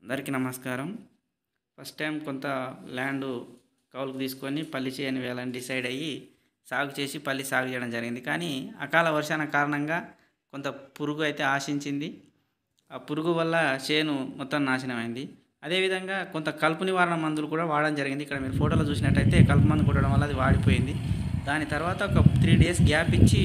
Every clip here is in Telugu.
అందరికీ నమస్కారం ఫస్ట్ టైం కొంత ల్యాండ్ కౌలుకు తీసుకొని పల్లి చేయని వేయాలని డిసైడ్ అయ్యి సాగు చేసి పల్లి సాగు చేయడం జరిగింది కానీ అకాల వర్షాల కారణంగా కొంత పురుగు అయితే ఆశించింది ఆ పురుగు వల్ల చేను మొత్తం నాశనమైంది అదేవిధంగా కొంత కలుపు నివారణ మందులు కూడా వాడడం జరిగింది ఇక్కడ మీరు ఫోటోలో చూసినట్టయితే కలుపు మందు కొట్టడం వల్ల అది వాడిపోయింది దాని తర్వాత ఒక త్రీ డేస్ గ్యాప్ ఇచ్చి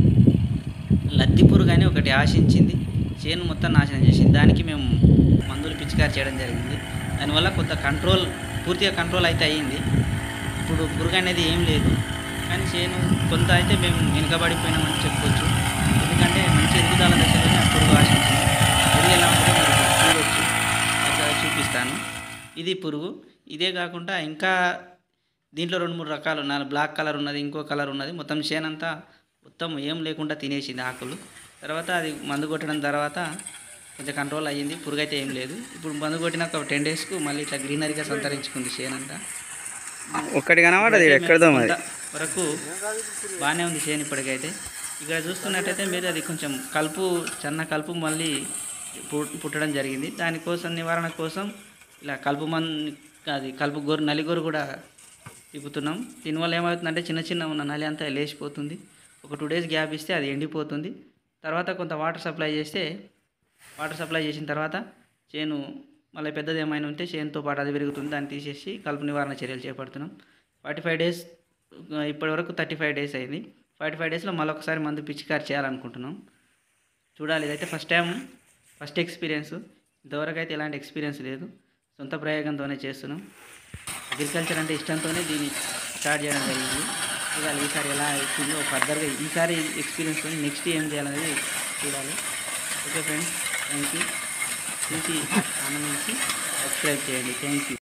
లద్ది పురుగు అని ఒకటి ఆశించింది చేను మొత్తం నాశనం చేసింది దానికి మేము మందులు పిచికారి చేయడం జరిగింది దానివల్ల కొంత కంట్రోల్ పూర్తిగా కంట్రోల్ అయితే అయ్యింది ఇప్పుడు పురుగు అనేది ఏం లేదు కానీ చేను కొంత అయితే మేము వెనుకబడిపోయినామని చెప్పుకోవచ్చు ఎందుకంటే మంచి ఎదుగుదల దశలోనే ఆ పురుగు ఆశించింది పురుగు ఎలా ఉంటుందో మీరు ఇక్కడ చూడొచ్చు అక్కడ చూపిస్తాను ఇది పురుగు ఇదే కాకుండా ఇంకా దీంట్లో రెండు మూడు రకాలు ఉన్నాయి బ్లాక్ కలర్ ఉన్నది ఇంకో కలర్ ఉన్నది మొత్తం చేనంతా మొత్తం ఏం లేకుండా తినేసింది ఆకులు తర్వాత అది మందు కొట్టడం తర్వాత కొంచెం కంట్రోల్ అయ్యింది పురుగు అయితే ఏం లేదు ఇప్పుడు మందు కొట్టిన ఒక టెన్ డేస్కు మళ్ళీ ఇట్లా గ్రీనరీగా సంతరించుకుంది చేనంతా ఒక్కటి కనబడదు ఇది ఎక్కడదో మరి కొంత వరకు బాగానే ఉంది చేను ఇప్పటికైతే ఇక్కడ చూస్తున్నట్టయితే మీరు అది కొంచెం కలుపు చిన్న కలుపు మళ్ళీ పు- పుట్టడం జరిగింది దానికోసం నివారణ కోసం ఇలా కలుపు మన్ అది కలుపు గోరు నలిగోరు కూడా తిప్పుతున్నాం దీనివల్ల ఏమవుతుందంటే చిన్న చిన్న ఉన్న నలి అంతా లేచిపోతుంది ఒక టూ డేస్ గ్యాప్ ఇస్తే అది ఎండిపోతుంది తర్వాత కొంత వాటర్ సప్లై చేస్తే వాటర్ సప్లై చేసిన తర్వాత చేను మళ్ళీ పెద్దది ఏమైనా ఉంటే చేనుతో పాటు అది పెరుగుతుంది దాన్ని తీసేసి కలుపు నివారణ చర్యలు చేపడుతున్నాం ఫార్టీ ఫైవ్ డేస్ ఇప్పటి వరకు థర్టీ ఫైవ్ డేస్ అయింది ఫార్టీ ఫైవ్ డేస్లో మళ్ళొకసారి మందు పిచికారి చేయాలనుకుంటున్నాం చూడాలి ఇదైతే ఫస్ట్ టైం ఫస్ట్ ఎక్స్పీరియన్స్ ఇంతవరకు అయితే ఎలాంటి ఎక్స్పీరియన్స్ లేదు సొంత ప్రయోగంతోనే చేస్తున్నాం అగ్రికల్చర్ అంటే ఇష్టంతోనే దీన్ని స్టార్ట్ చేయడం జరిగింది చూడాలి ఈసారి ఎలా అవుతుందో ఫర్దర్గా ఈసారి ఎక్స్పీరియన్స్తో నెక్స్ట్ ఏం చేయాలనేది చూడాలి ఓకే ఫ్రెండ్స్ థ్యాంక్ యూ చూసి ఆనందించి సబ్స్క్రైబ్ చేయండి థ్యాంక్ యూ